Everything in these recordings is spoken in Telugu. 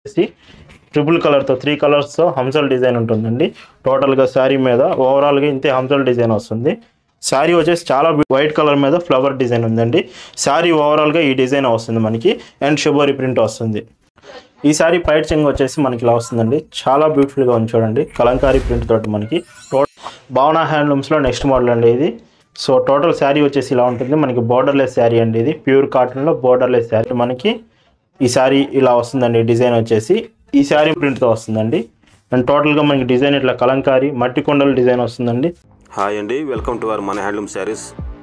వచ్చేసి ట్రిపుల్ కలర్తో త్రీ కలర్స్తో హంసల్ డిజైన్ ఉంటుందండి టోటల్గా శారీ మీద ఓవరాల్గా ఇంతే హంసల్ డిజైన్ వస్తుంది శారీ వచ్చేసి చాలా వైట్ కలర్ మీద ఫ్లవర్ డిజైన్ ఉందండి శారీ ఓవరాల్గా ఈ డిజైన్ వస్తుంది మనకి అండ్ షుబోరి ప్రింట్ వస్తుంది ఈ శారీ పైట్ చెంగ్ వచ్చేసి మనకి ఇలా వస్తుందండి చాలా బ్యూటిఫుల్గా ఉంది చూడండి కలంకారీ ప్రింట్ తోటి మనకి టో భావన హ్యాండ్లూమ్స్లో నెక్స్ట్ మోడల్ అండి ఇది సో టోటల్ శారీ వచ్చేసి ఇలా ఉంటుంది మనకి బోర్డర్లెస్ శారీ అండి ఇది ప్యూర్ కాటన్లో బోర్డర్లెస్ శారీ మనకి ఈ శారీ ఇలా వస్తుందండి డిజైన్ వచ్చేసి ఈ శారీ ప్రింట్తో వస్తుందండి అండ్ టోటల్గా మనకి డిజైన్ ఇట్లా కలంకారీ మట్టి కొండల డిజైన్ వస్తుందండి హాయ్ అండి వెల్కమ్ టు అవర్ మన హ్యాండ్లూమ్ శారీస్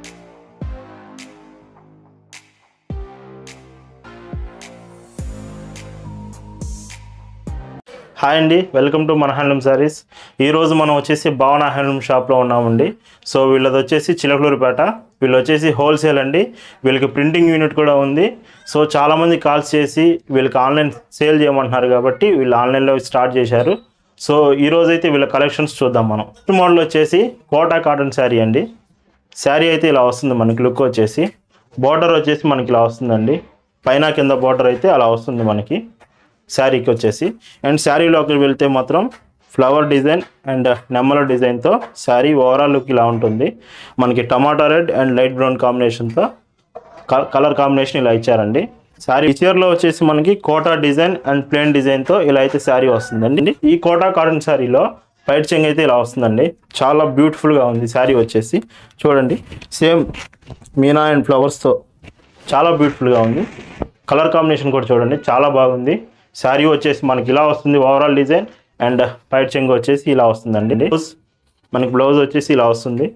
హాయ్ అండి వెల్కమ్ టు మన హ్యాండ్లూమ్ శారీస్ ఈరోజు మనం వచ్చేసి భావన హ్యాండ్లూమ్ షాప్లో ఉన్నామండి సో వీళ్ళది వచ్చేసి చిలకలూరుపేట వీళ్ళు వచ్చేసి హోల్సేల్ అండి వీళ్ళకి ప్రింటింగ్ యూనిట్ కూడా ఉంది సో చాలామంది కాల్స్ చేసి వీళ్ళకి ఆన్లైన్ సేల్ చేయమంటున్నారు కాబట్టి వీళ్ళు ఆన్లైన్లో స్టార్ట్ చేశారు సో ఈరోజు అయితే వీళ్ళ కలెక్షన్స్ చూద్దాం మనం ఫస్ట్ మోడల్ వచ్చేసి కోటా కాటన్ శారీ అండి శారీ అయితే ఇలా వస్తుంది మనకి లుక్ వచ్చేసి బార్డర్ వచ్చేసి మనకి ఇలా వస్తుందండి పైన కింద బార్డర్ అయితే అలా వస్తుంది మనకి శారీకి వచ్చేసి అండ్ శారీలోకి వెళ్తే మాత్రం ఫ్లవర్ డిజైన్ అండ్ నెమ్మల డిజైన్తో శారీ ఓవరాల్ లుక్ ఇలా ఉంటుంది మనకి tomato red and light brown కాంబినేషన్తో కలర్ కాంబినేషన్ ఇలా ఇచ్చారండి శారీ చీరలో వచ్చేసి మనకి కోటా డిజైన్ అండ్ ప్లేన్ డిజైన్తో ఇలా అయితే శారీ వస్తుందండి ఈ కోటా కాటన్ శారీలో పైట్ చెంగ్ అయితే ఇలా వస్తుందండి చాలా బ్యూటిఫుల్గా ఉంది శారీ వచ్చేసి చూడండి సేమ్ మీనా అండ్ ఫ్లవర్స్తో చాలా బ్యూటిఫుల్గా ఉంది కలర్ కాంబినేషన్ కూడా చూడండి చాలా బాగుంది శారీ వచ్చేసి మనకి ఇలా వస్తుంది ఓవరాల్ డిజైన్ అండ్ పైట్ చెంగ్ వచ్చేసి ఇలా వస్తుందండి బ్లౌజ్ మనకి బ్లౌజ్ వచ్చేసి ఇలా వస్తుంది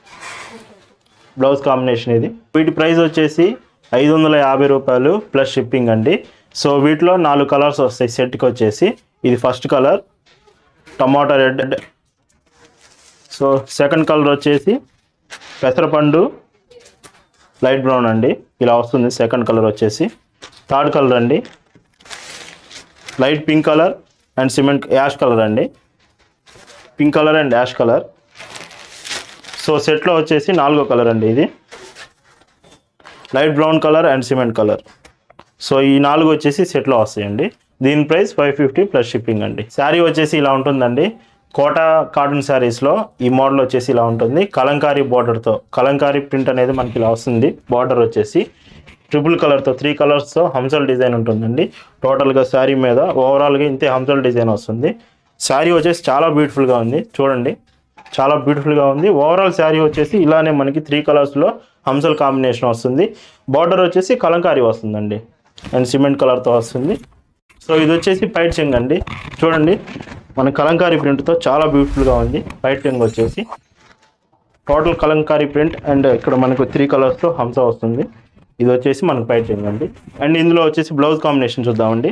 బ్లౌజ్ కాంబినేషన్ ఇది వీటి ప్రైస్ వచ్చేసి ఐదు వందల యాభై రూపాయలు ప్లస్ షిప్పింగ్ అండి సో వీటిలో నాలుగు కలర్స్ వస్తాయి సెట్కి వచ్చేసి ఇది first colour tomato red so second colour వచ్చేసి పెసరపండు లైట్ బ్రౌన్ అండి ఇలా వస్తుంది సెకండ్ కలర్ వచ్చేసి థర్డ్ కలర్ అండి light pink colour and cement ash colour అండి pink colour and ash colour so సెట్లో వచ్చేసి నాలుగో కలర్ అండి ఇది light brown colour and cement colour so ఈ నాలుగు వచ్చేసి సెట్లో వస్తాయండి దీని price five fifty plus shipping అండి శారీ వచ్చేసి ఇలా ఉంటుందండి కోటా కాటన్ శారీస్లో ఈ మోడల్ వచ్చేసి ఇలా ఉంటుంది కలంకారీ బార్డర్తో కలంకారీ ప్రింట్ అనేది మనకి ఇలా వస్తుంది బార్డర్ వచ్చేసి ట్రిపుల్ కలర్తో త్రీ కలర్స్తో హంసల్ డిజైన్ ఉంటుందండి టోటల్గా శారీ మీద ఓవరాల్గా ఇంతే హంసల్ డిజైన్ వస్తుంది శారీ వచ్చేసి చాలా బ్యూటిఫుల్గా ఉంది చూడండి చాలా బ్యూటిఫుల్గా ఉంది ఓవరాల్ శారీ వచ్చేసి ఇలానే మనకి త్రీ కలర్స్లో హంసల్ కాంబినేషన్ వస్తుంది బార్డర్ వచ్చేసి కలంకారీ వస్తుందండి అండ్ సిమెంట్ కలర్తో వస్తుంది సో ఇది వచ్చేసి పైట్ చెంగ్ అండి చూడండి మన కలంకారీ ప్రింట్తో చాలా బ్యూటిఫుల్గా ఉంది పైట్ చెంగ్ వచ్చేసి టోటల్ కలంకారీ ప్రింట్ అండ్ ఇక్కడ మనకు త్రీ కలర్స్తో హంస వస్తుంది ఇది వచ్చేసి మనకు పైట్ చెంగ్ అండి అండ్ ఇందులో వచ్చేసి బ్లౌజ్ కాంబినేషన్ చూద్దామండి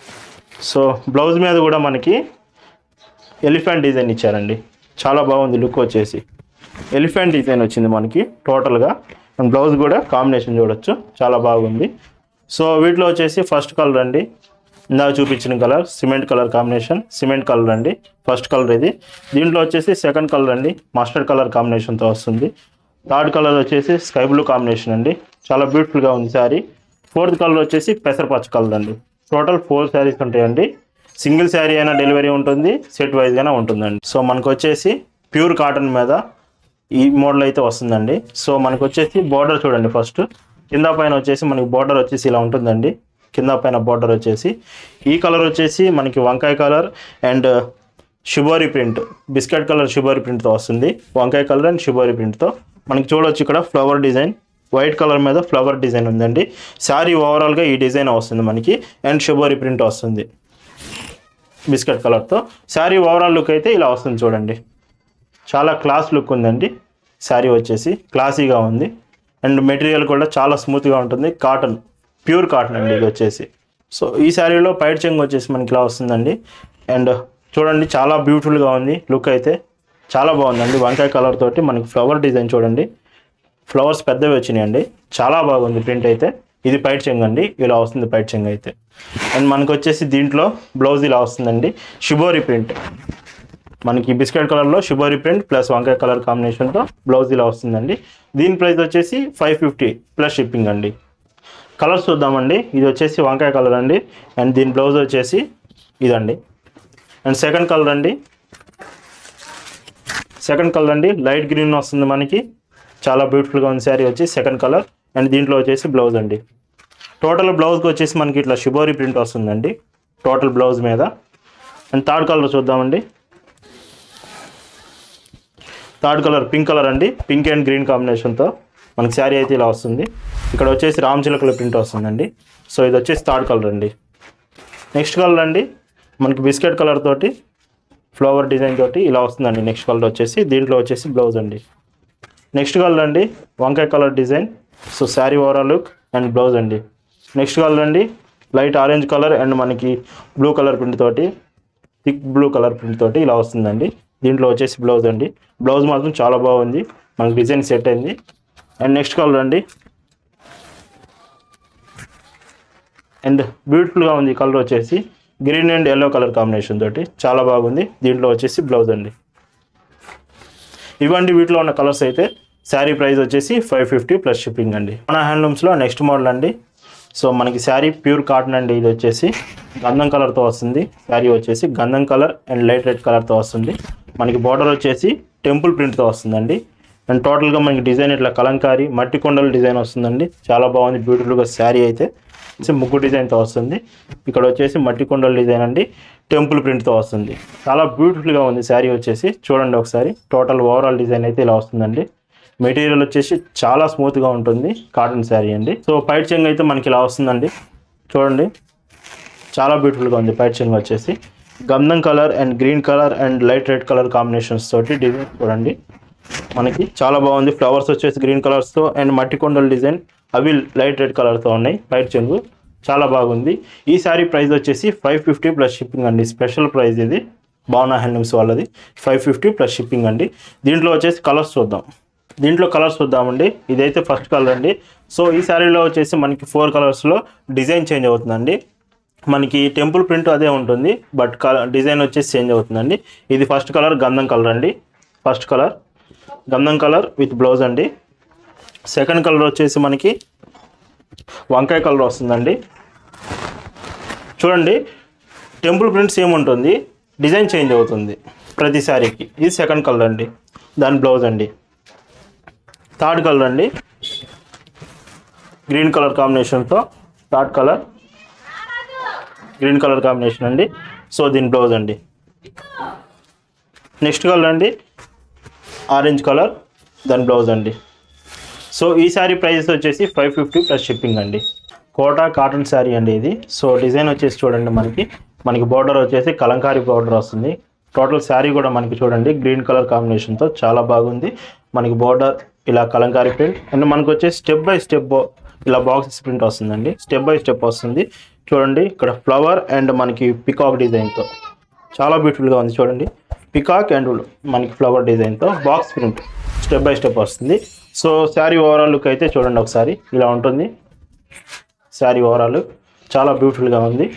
సో బ్లౌజ్ మీద కూడా మనకి ఎలిఫెంట్ డిజైన్ ఇచ్చారండి చాలా బాగుంది లుక్ వచ్చేసి ఎలిఫెంట్ డిజైన్ వచ్చింది మనకి టోటల్గా అండ్ బ్లౌజ్ కూడా కాంబినేషన్ చూడొచ్చు చాలా బాగుంది సో వీటిలో వచ్చేసి ఫస్ట్ కలర్ అండి ఇందాక చూపించిన colour cement colour combination cement colour అండి ఫస్ట్ కలర్ ఇది దీంట్లో వచ్చేసి సెకండ్ కలర్ అండి మస్టర్డ్ కలర్ కాంబినేషన్తో వస్తుంది థర్డ్ కలర్ వచ్చేసి స్కై బ్లూ కాంబినేషన్ అండి చాలా బ్యూటిఫుల్గా ఉంది శారీ ఫోర్త్ కలర్ వచ్చేసి పెసరపచ్చ కలర్ అండి టోటల్ ఫోర్ శారీస్ ఉంటాయండి సింగిల్ శారీ అయినా డెలివరీ ఉంటుంది సెట్ వైజ్గానే ఉంటుందండి సో మనకు వచ్చేసి ప్యూర్ కాటన్ మీద ఈ మోడల్ అయితే వస్తుందండి సో మనకు వచ్చేసి బార్డర్ చూడండి ఫస్ట్ కింద పైన వచ్చేసి మనకి బార్డర్ వచ్చేసి ఇలా ఉంటుందండి కింద పైన బార్డర్ వచ్చేసి ఈ కలర్ వచ్చేసి మనకి వంకాయ colour and shibori print biscuit colour shibori ప్రింట్తో వస్తుంది వంకాయ కలర్ అండ్ షుబోరి ప్రింట్తో మనకి చూడొచ్చు ఇక్కడ ఫ్లవర్ డిజైన్ వైట్ కలర్ మీద ఫ్లవర్ డిజైన్ ఉందండి శారీ ఓవరాల్గా ఈ డిజైన్ వస్తుంది మనకి అండ్ షుబోరి ప్రింట్ వస్తుంది బిస్కెట్ కలర్తో శారీ ఓవరాల్ లుక్ అయితే ఇలా వస్తుంది చూడండి చాలా క్లాస్ లుక్ ఉందండి శారీ వచ్చేసి క్లాసీగా ఉంది అండ్ మెటీరియల్ కూడా చాలా స్మూత్గా ఉంటుంది కాటన్ ప్యూర్ కాటన్ అండి ఇది వచ్చేసి సో ఈ శారీలో పైట్ చెంగ్ వచ్చేసి మనకి ఇలా వస్తుందండి అండ్ చూడండి చాలా బ్యూటిఫుల్గా ఉంది లుక్ అయితే చాలా బాగుందండి వంకాయ కలర్ తోటి మనకి ఫ్లవర్ డిజైన్ చూడండి ఫ్లవర్స్ పెద్దవి వచ్చినాయండి చాలా బాగుంది ప్రింట్ అయితే ఇది పైట్ చెంగ్ అండి ఇలా వస్తుంది పైట్ చెంగ్ అయితే అండ్ మనకు వచ్చేసి దీంట్లో బ్లౌజ్ ఇలా వస్తుందండి షుబోరి ప్రింట్ మనకి బిస్కెట్ కలర్లో షుబోరి ప్రింట్ ప్లస్ వంకాయ కలర్ కాంబినేషన్తో బ్లౌజ్ ఇలా వస్తుందండి దీని ప్రైస్ వచ్చేసి ఫైవ్ ఫిఫ్టీ ప్లస్ షిప్పింగ్ అండి కలర్స్ చూద్దామండి ఇది వచ్చేసి వంకాయ కలర్ అండి అండ్ దీని బ్లౌజ్ వచ్చేసి ఇదండి అండ్ సెకండ్ కలర్ అండి సెకండ్ కలర్ అండి లైట్ గ్రీన్ వస్తుంది మనకి చాలా బ్యూటిఫుల్గా ఉంది శారీ వచ్చి సెకండ్ కలర్ అండ్ దీంట్లో వచ్చేసి బ్లౌజ్ అండి టోటల్ బ్లౌజ్కి వచ్చేసి మనకి ఇట్లా షిబోరి ప్రింట్ వస్తుందండి టోటల్ బ్లౌజ్ మీద అండ్ థర్డ్ కలర్ చూద్దామండి థర్డ్ కలర్ పింక్ కలర్ అండి పింక్ అండ్ గ్రీన్ కాంబినేషన్తో మనకి శారీ అయితే ఇలా వస్తుంది ఇక్కడ వచ్చేసి రామ్ చిలకల ప్రింట్ వస్తుందండి సో ఇది వచ్చేసి థర్డ్ కలర్ అండి నెక్స్ట్ కలర్ అండి మనకి బిస్కెట్ కలర్ తోటి ఫ్లవర్ డిజైన్ తోటి ఇలా వస్తుందండి నెక్స్ట్ కలర్ వచ్చేసి దీంట్లో వచ్చేసి బ్లౌజ్ అండి నెక్స్ట్ కలర్ అండి వంకాయ colour design so sari overall look and blouse అండి నెక్స్ట్ కలర్ అండి లైట్ ఆరెంజ్ కలర్ అండ్ మనకి బ్లూ కలర్ ప్రింట్ తోటి థిక్ బ్లూ కలర్ ప్రింట్ తోటి ఇలా వస్తుందండి దీంట్లో వచ్చేసి బ్లౌజ్ అండి బ్లౌజ్ మాత్రం చాలా బాగుంది మనకి డిజైన్ సెట్ అయింది అండ్ నెక్స్ట్ కలర్ అండి అండ్ బ్యూటిఫుల్గా ఉంది ఈ కలర్ వచ్చేసి green and yellow colour combination తోటి చాలా బాగుంది దీంట్లో వచ్చేసి బ్లౌజ్ అండి ఇవ్వండి వీటిలో ఉన్న కలర్స్ అయితే శారీ ప్రైస్ వచ్చేసి ఫైవ్ ఫిఫ్టీ ప్లస్ షిప్పింగ్ అండి మన హ్యాండ్లూమ్స్లో నెక్స్ట్ మోడల్ అండి సో మనకి శారీ ప్యూర్ కాటన్ అండి ఇది వచ్చేసి గంధం కలర్తో వస్తుంది శారీ వచ్చేసి గంధం కలర్ అండ్ లైట్ రెడ్ కలర్తో వస్తుంది మనకి బార్డర్ వచ్చేసి టెంపుల్ ప్రింట్తో వస్తుందండి అండ్ టోటల్గా మనకి డిజైన్ ఇట్లా కలంకారీ మట్టి కొండల డిజైన్ వస్తుందండి చాలా బాగుంది బ్యూటిఫుల్గా శారీ అయితే వచ్చి ముగ్గు డిజైన్తో వస్తుంది ఇక్కడ వచ్చేసి మట్టి కొండల డిజైన్ అండి టెంపుల్ ప్రింట్తో వస్తుంది చాలా బ్యూటిఫుల్గా ఉంది శారీ వచ్చేసి చూడండి ఒకసారి టోటల్ ఓవరాల్ డిజైన్ అయితే ఇలా వస్తుందండి మెటీరియల్ వచ్చేసి చాలా స్మూత్గా ఉంటుంది కాటన్ శారీ అండి సో పైట్ చెంగ్ అయితే మనకి ఇలా వస్తుందండి చూడండి చాలా బ్యూటిఫుల్గా ఉంది పైట్ చెంగ్ వచ్చేసి గంధం colour and green colour and light red colour combinations తోటి డిజైన్ చూడండి మనకి చాలా బాగుంది ఫ్లవర్స్ వచ్చేసి గ్రీన్ కలర్స్తో అండ్ మట్టి కొండల డిజైన్ అవి లైట్ రెడ్ కలర్తో ఉన్నాయి పైట్ చెంగు చాలా బాగుంది ఈ శారీ ప్రైస్ వచ్చేసి ఫైవ్ ఫిఫ్టీ ప్లస్ షిప్పింగ్ అండి స్పెషల్ ప్రైస్ ఇది భావనా హ్యాండ్లూమ్స్ వాళ్ళది ఫైవ్ ఫిఫ్టీ ప్లస్ షిప్పింగ్ అండి దీంట్లో వచ్చేసి కలర్స్ చూద్దాం దీంట్లో కలర్స్ చూద్దామండి ఇదైతే ఫస్ట్ కలర్ అండి సో ఈ శారీలో వచ్చేసి మనకి ఫోర్ కలర్స్లో డిజైన్ చేంజ్ అవుతుందండి మనకి టెంపుల్ ప్రింట్ అదే ఉంటుంది బట్ కలర్ డిజైన్ వచ్చేసి చేంజ్ అవుతుందండి ఇది ఫస్ట్ కలర్ గంధం కలర్ అండి ఫస్ట్ కలర్ గంధం కలర్ విత్ బ్లౌజ్ అండి సెకండ్ కలర్ వచ్చేసి మనకి వంకాయ కలర్ వస్తుందండి చూడండి టెంపుల్ ప్రింట్ సేమ్ ఉంటుంది డిజైన్ చేంజ్ అవుతుంది ప్రతి శారీకి ఇది సెకండ్ కలర్ అండి దాని బ్లౌజ్ అండి థర్డ్ కలర్ అండి గ్రీన్ కలర్ కాంబినేషన్తో third colour green colour combination అండి సో దీని బ్లౌజ్ అండి నెక్స్ట్ కలర్ అండి ఆరెంజ్ కలర్ దాని బ్లౌజ్ అండి సో ఈ శారీ ప్రైస్ వచ్చేసి ఫైవ్ ఫిఫ్టీ ప్లస్ షిప్పింగ్ అండి కోటా కాటన్ శారీ అండి ఇది సో డిజైన్ వచ్చేసి చూడండి మనకి మనకి బార్డర్ వచ్చేసి కలంకారీ బార్డర్ వస్తుంది టోటల్ శారీ కూడా మనకి చూడండి గ్రీన్ కలర్ కాంబినేషన్తో చాలా బాగుంది మనకి బార్డర్ ఇలా కలంకారీ ప్రింట్ అండ్ మనకు వచ్చేసి స్టెప్ బై స్టెప్ ఇలా బాక్సెస్ ప్రింట్ వస్తుందండి స్టెప్ బై స్టెప్ వస్తుంది చూడండి ఇక్కడ ఫ్లవర్ అండ్ మనకి పికాక్ డిజైన్తో చాలా బ్యూటిఫుల్గా ఉంది చూడండి పికాక్ అండ్ మనకి ఫ్లవర్ డిజైన్తో box print step by step వస్తుంది సో శారీ ఓవరాల్ లుక్ అయితే చూడండి ఒకసారి ఇలా ఉంటుంది శారీ ఓవరాల్ చాలా బ్యూటిఫుల్గా ఉంది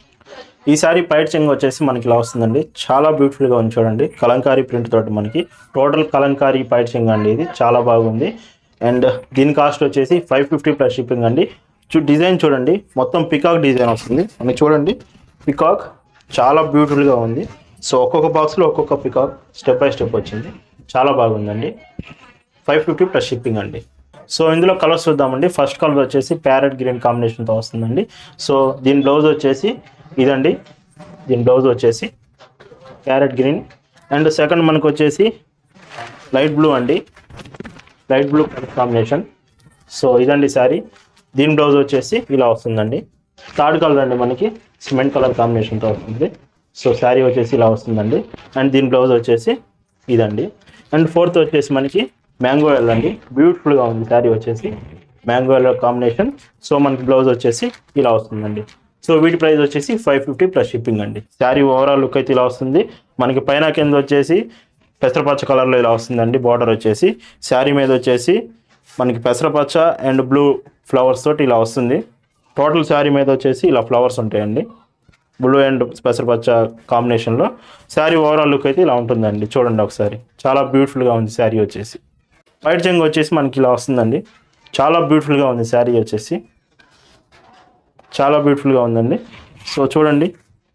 ఈ శారీ పైట్ చెంగ్ వచ్చేసి మనకి ఇలా వస్తుందండి చాలా బ్యూటిఫుల్గా ఉంది చూడండి కలంకారీ ప్రింట్ తోటి మనకి టోటల్ కలంకారీ పైట్ చెంగ్ అండి ఇది చాలా బాగుంది అండ్ దీని కాస్ట్ వచ్చేసి ఫైవ్ ఫిఫ్టీ ప్లస్ షిప్పింగ్ అండి చూ డిజైన్ చూడండి మొత్తం పికాక్ డిజైన్ వస్తుంది మనకి చూడండి పికాక్ చాలా బ్యూటిఫుల్గా ఉంది సో ఒక్కొక్క బాక్స్లో ఒక్కొక్క పికాక్ స్టెప్ బై స్టెప్ వచ్చింది చాలా బాగుందండి ఫైవ్ ఫిఫ్టీ ప్లస్ షిప్పింగ్ అండి సో ఇందులో కలర్స్ చూద్దామండి ఫస్ట్ కలర్ వచ్చేసి ప్యారెట్ గ్రీన్ కాంబినేషన్తో వస్తుందండి సో దీని బ్లౌజ్ వచ్చేసి ఇదండి దీని బ్లౌజ్ వచ్చేసి ప్యారెట్ గ్రీన్ అండ్ సెకండ్ మనకు వచ్చేసి లైట్ బ్లూ అండి light blue colour combination so ఇదండి శారీ దీని బ్లౌజ్ వచ్చేసి ఇలా వస్తుందండి థర్డ్ కలర్ అండి మనకి సిమెంట్ కలర్ కాంబినేషన్తో వస్తుంది సో శారీ వచ్చేసి ఇలా వస్తుందండి అండ్ దీని బ్లౌజ్ వచ్చేసి ఇదండి అండ్ ఫోర్త్ వచ్చేసి మనకి మ్యాంగో ఎల్లో అండి బ్యూటిఫుల్గా ఉంది శారీ వచ్చేసి మ్యాంగో ఎల్లో కాంబినేషన్ సో మనకి బ్లౌజ్ వచ్చేసి ఇలా వస్తుందండి సో వీటి ప్రైస్ వచ్చేసి ఫైవ్ ఫిఫ్టీ ప్లస్ షిప్పింగ్ అండి శారీ ఓవరాల్ లుక్ అయితే ఇలా వస్తుంది మనకి పైన కింద వచ్చేసి పెసరపచ్చ కలర్లో ఇలా వస్తుందండి బార్డర్ వచ్చేసి శారీ మీద వచ్చేసి మనకి పెసరపచ్చ అండ్ బ్లూ ఫ్లవర్స్ తోటి ఇలా వస్తుంది టోటల్ శారీ మీద వచ్చేసి ఇలా ఫ్లవర్స్ ఉంటాయండి బ్లూ అండ్ పెసరపచ్చ కాంబినేషన్లో శారీ ఓవరాల్ లుక్ అయితే ఇలా ఉంటుందండి చూడండి ఒకసారి చాలా బ్యూటిఫుల్గా ఉంది శారీ వచ్చేసి వైట్ చెంగు వచ్చేసి మనకి ఇలా వస్తుందండి చాలా బ్యూటిఫుల్గా ఉంది శారీ వచ్చేసి చాలా బ్యూటిఫుల్గా ఉందండి సో చూడండి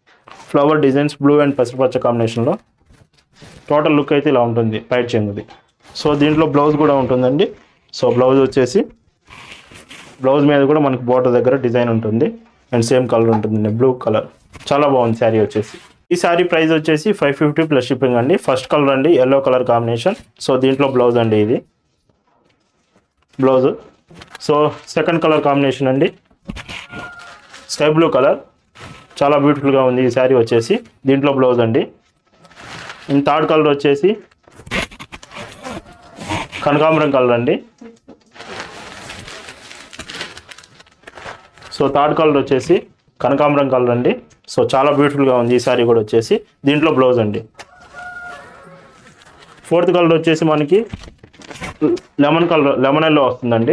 ఫ్లవర్ డిజైన్స్ బ్లూ అండ్ పసుపచ్చ కాంబినేషన్లో టోటల్ లుక్ అయితే ఇలా ఉంటుంది పైట్ చెంగుది సో దీంట్లో బ్లౌజ్ కూడా ఉంటుందండి సో బ్లౌజ్ వచ్చేసి బ్లౌజ్ మీద కూడా మనకి బోర్డర్ దగ్గర డిజైన్ ఉంటుంది అండ్ సేమ్ కలర్ ఉంటుంది బ్లూ కలర్ చాలా బాగుంది శారీ వచ్చేసి ఈ శారీ ప్రైస్ వచ్చేసి ఫైవ్ ఫిఫ్టీ ప్లస్ షిప్పింగ్ అండి ఫస్ట్ కలర్ అండి ఎల్లో కలర్ కాంబినేషన్ సో దీంట్లో బ్లౌజ్ అండి ఇది blouse so second colour combination అండి స్కై బ్లూ కలర్ చాలా బ్యూటిఫుల్గా ఉంది ఈ శారీ వచ్చేసి దీంట్లో బ్లౌజ్ అండి అండ్ థర్డ్ కలర్ వచ్చేసి కనకాంబరం కలర్ అండి సో థర్డ్ కలర్ వచ్చేసి కనకాంబరం కలర్ అండి సో చాలా బ్యూటిఫుల్గా ఉంది ఈ సారీ కూడా వచ్చేసి దీంట్లో బ్లౌజ్ అండి ఫోర్త్ కలర్ వచ్చేసి మనకి లెమన్ కలర్ లెమన్ ఎల్లో వస్తుందండి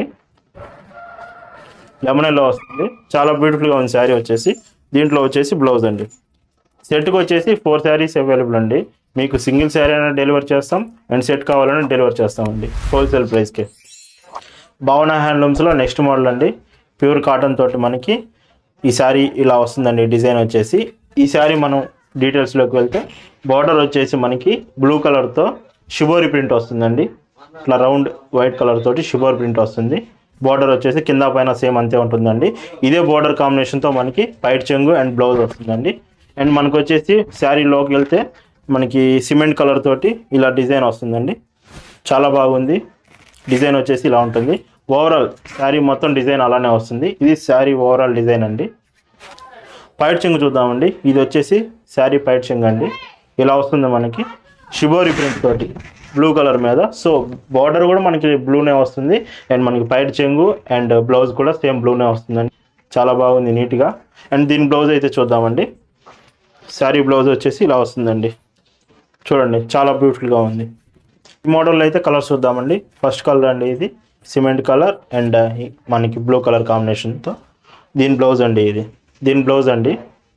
లెమన్ ఎల్లో వస్తుంది చాలా బ్యూటిఫుల్గా ఉంది శారీ వచ్చేసి దీంట్లో వచ్చేసి బ్లౌజ్ అండి సెట్కి వచ్చేసి ఫోర్ శారీస్ అవైలబుల్ అండి మీకు సింగిల్ శారీ అయినా డెలివర్ చేస్తాం అండ్ సెట్ కావాలన్నా డెలివర్ చేస్తామండి హోల్సేల్ ప్రైస్కి భావన హ్యాండ్లూమ్స్లో నెక్స్ట్ మోడల్ అండి ప్యూర్ కాటన్ తోటి మనకి ఈ శారీ ఇలా వస్తుందండి డిజైన్ వచ్చేసి ఈ శారీ మనం డీటెయిల్స్లోకి వెళ్తే బార్డర్ వచ్చేసి మనకి బ్లూ కలర్తో షిబోరి ప్రింట్ వస్తుందండి ఇట్లా రౌండ్ వైట్ కలర్ తోటి షిబోరి ప్రింట్ వస్తుంది బార్డర్ వచ్చేసి కింద పైన సేమ్ అంతే ఉంటుందండి ఇదే బార్డర్ కాంబినేషన్తో మనకి పైట్ చెంగు అండ్ బ్లౌజ్ వస్తుందండి అండ్ మనకు వచ్చేసి శారీలోకి వెళ్తే మనకి సిమెంట్ కలర్ తోటి ఇలా డిజైన్ వస్తుందండి చాలా బాగుంది డిజైన్ వచ్చేసి ఇలా ఉంటుంది ఓవరాల్ శారీ మొత్తం డిజైన్ అలానే వస్తుంది ఇది శారీ ఓవరాల్ డిజైన్ అండి పైట్ చెంగు చూద్దామండి ఇది వచ్చేసి శారీ పైట్ చెంగు అండి ఇలా వస్తుంది మనకి షిబోరి ప్రింట్ తోటి బ్లూ కలర్ మీద సో బార్డర్ కూడా మనకి బ్లూనే వస్తుంది అండ్ మనకి పైట్ చెంగు అండ్ బ్లౌజ్ కూడా సేమ్ బ్లూనే వస్తుందండి చాలా బాగుంది నీట్గా అండ్ దీని బ్లౌజ్ అయితే చూద్దామండి శారీ బ్లౌజ్ వచ్చేసి ఇలా వస్తుందండి చూడండి చాలా బ్యూటిఫుల్గా ఉంది ఈ మోడల్లో అయితే కలర్స్ చూద్దామండి ఫస్ట్ కలర్ అండి ఇది సిమెంట్ కలర్ అండ్ మనకి బ్లూ కలర్ కాంబినేషన్తో దీని బ్లౌజ్ అండి ఇది దీని బ్లౌజ్ అండి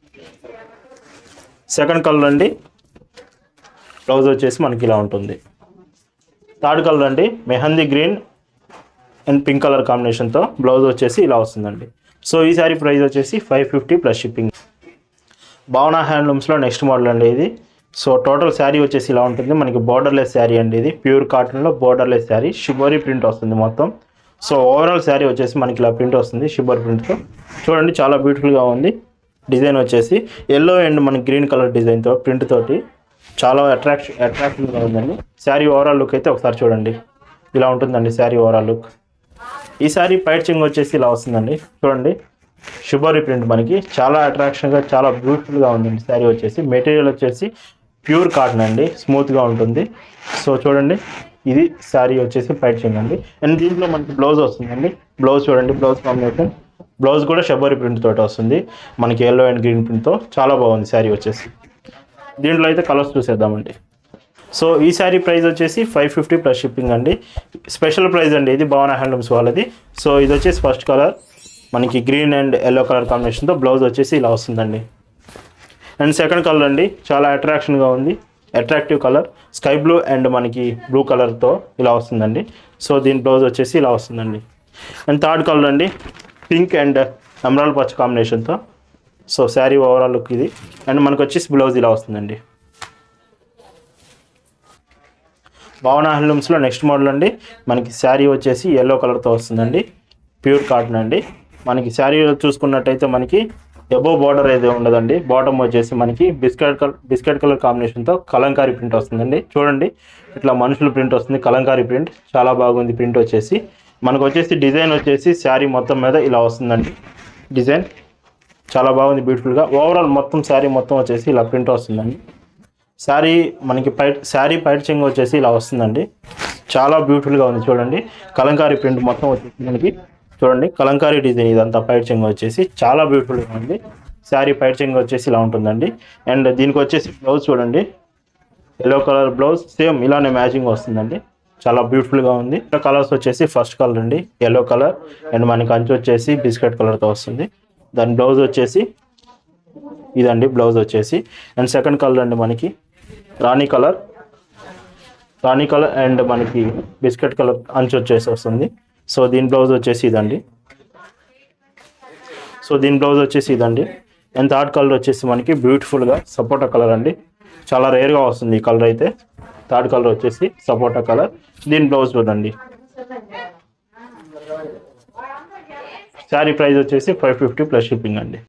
సెకండ్ కలర్ అండి బ్లౌజ్ వచ్చేసి మనకి ఇలా ఉంటుంది థర్డ్ కలర్ అండి mehndi green and pink colour కాంబినేషన్తో బ్లౌజ్ వచ్చేసి ఇలా వస్తుందండి సో ఈ సారీ ప్రైస్ వచ్చేసి five fifty plus shipping Bhavana హ్యాండ్లూమ్స్లో నెక్స్ట్ మోడల్ అండి ఇది సో టోటల్ శారీ వచ్చేసి ఇలా ఉంటుంది మనకి బార్డర్లెస్ శారీ అండి ఇది ప్యూర్ కాటన్లో బార్డర్లెస్ శారీ షిబోరీ ప్రింట్ వస్తుంది మొత్తం సో ఓవరాల్ శారీ వచ్చేసి మనకి ఇలా ప్రింట్ వస్తుంది షిబోర్ ప్రింట్తో చూడండి చాలా బ్యూటిఫుల్గా ఉంది డిజైన్ వచ్చేసి ఎల్లో అండ్ మనకి గ్రీన్ కలర్ డిజైన్తో ప్రింట్ తోటి చాలా అట్రాక్షన్ అట్రాక్టివ్గా ఉందండి శారీ ఓవరాల్ లుక్ అయితే ఒకసారి చూడండి ఇలా ఉంటుందండి శారీ ఓవరాల్ లుక్ ఈ శారీ పైట్ చింగ్ వచ్చేసి ఇలా వస్తుందండి చూడండి షుబోరి ప్రింట్ మనకి చాలా అట్రాక్షన్గా చాలా బ్యూటిఫుల్గా ఉందండి శారీ వచ్చేసి మెటీరియల్ వచ్చేసి ప్యూర్ కాటన్ అండి స్మూత్గా ఉంటుంది సో చూడండి ఇది శారీ వచ్చేసి పైట్ చింగ్ అండి అండ్ దీంట్లో మనకి బ్లౌజ్ వస్తుందండి బ్లౌజ్ చూడండి బ్లౌజ్ కాంబినేషన్ బ్లౌజ్ కూడా షబోరి ప్రింట్ తోటి వస్తుంది మనకి ఎల్లో అండ్ గ్రీన్ ప్రింట్తో చాలా బాగుంది శారీ వచ్చేసి దీంట్లో అయితే కలర్స్ చూసేద్దామండి సో ఈ శారీ ప్రైస్ వచ్చేసి ఫైవ్ ఫిఫ్టీ ప్లస్ షిప్పింగ్ అండి స్పెషల్ ప్రైస్ అండి ఇది భవన హ్యాండ్లూమ్స్ వాళ్ళది సో ఇది వచ్చేసి ఫస్ట్ కలర్ మనకి గ్రీన్ అండ్ ఎల్లో కలర్ కాంబినేషన్తో బ్లౌజ్ వచ్చేసి ఇలా వస్తుందండి అండ్ సెకండ్ కలర్ అండి చాలా అట్రాక్షన్గా ఉంది attractive colour sky blue and మనకి బ్లూ కలర్తో ఇలా వస్తుందండి సో దీని బ్లౌజ్ వచ్చేసి ఇలా వస్తుందండి అండ్ థర్డ్ కలర్ అండి పింక్ అండ్ ఎమరాల్ పచ్చ కాంబినేషన్తో సో శారీ ఓవరాల్ లుక్ ఇది అండ్ మనకు వచ్చేసి బ్లౌజ్ ఇలా వస్తుందండి భావన హ్యాండ్లూమ్స్లో నెక్స్ట్ మోడల్ అండి మనకి శారీ వచ్చేసి ఎల్లో కలర్తో వస్తుందండి ప్యూర్ కాటన్ అండి మనకి శారీ చూసుకున్నట్టయితే మనకి ఎబో బార్డర్ అయితే ఉండదండి బాటమ్ వచ్చేసి మనకి బిస్కెట్ కలర్ బిస్కెట్ కలర్ కాంబినేషన్తో కలంకారీ ప్రింట్ వస్తుందండి చూడండి ఇట్లా మనుషుల ప్రింట్ వస్తుంది కలంకారీ ప్రింట్ చాలా బాగుంది ప్రింట్ వచ్చేసి మనకు వచ్చేసి డిజైన్ వచ్చేసి శారీ మొత్తం మీద ఇలా వస్తుందండి డిజైన్ చాలా బాగుంది బ్యూటిఫుల్గా ఓవరాల్ మొత్తం శారీ మొత్తం వచ్చేసి ఇలా ప్రింట్ వస్తుందండి శారీ మనకి పైట్ శారీ పైట్ చెంగు వచ్చేసి ఇలా వస్తుందండి చాలా బ్యూటిఫుల్గా ఉంది చూడండి కలంకారీ ప్రింట్ మొత్తం వచ్చేసి మనకి చూడండి కలంకారీ డిజైన్ ఇదంతా పైట్ చెంగు వచ్చేసి చాలా బ్యూటిఫుల్గా ఉంది శారీ పైట్ చెంగు వచ్చేసి ఇలా ఉంటుందండి అండ్ దీనికి వచ్చేసి బ్లౌజ్ చూడండి ఎల్లో కలర్ బ్లౌజ్ సేమ్ ఇలానే మ్యాచింగ్ వస్తుందండి చాలా బ్యూటిఫుల్గా ఉంది కలర్స్ వచ్చేసి ఫస్ట్ కలర్ అండి ఎల్లో కలర్ అండ్ మనకి అంచు వచ్చేసి బిస్కెట్ కలర్తో వస్తుంది దాని బ్లౌజ్ వచ్చేసి ఇదండి బ్లౌజ్ వచ్చేసి అండ్ సెకండ్ కలర్ అండి మనకి రాణి కలర్ రాణి కలర్ అండ్ మనకి బిస్కెట్ కలర్ అంచు వచ్చేసి వస్తుంది సో దీని బ్లౌజ్ వచ్చేసి ఇదండి సో దీని బ్లౌజ్ వచ్చేసి ఇదండి అండ్ థర్డ్ కలర్ వచ్చేసి మనకి బ్యూటిఫుల్గా సపోటా కలర్ అండి చాలా రేర్గా వస్తుంది ఈ కలర్ అయితే థర్డ్ కలర్ వచ్చేసి సపోటా కలర్ దీని బ్లౌజ్ చూడండి శారీ ప్రైస్ వచ్చేసి ఫైవ్ ఫిఫ్టీ ప్లస్ షిప్పింగ్ అండి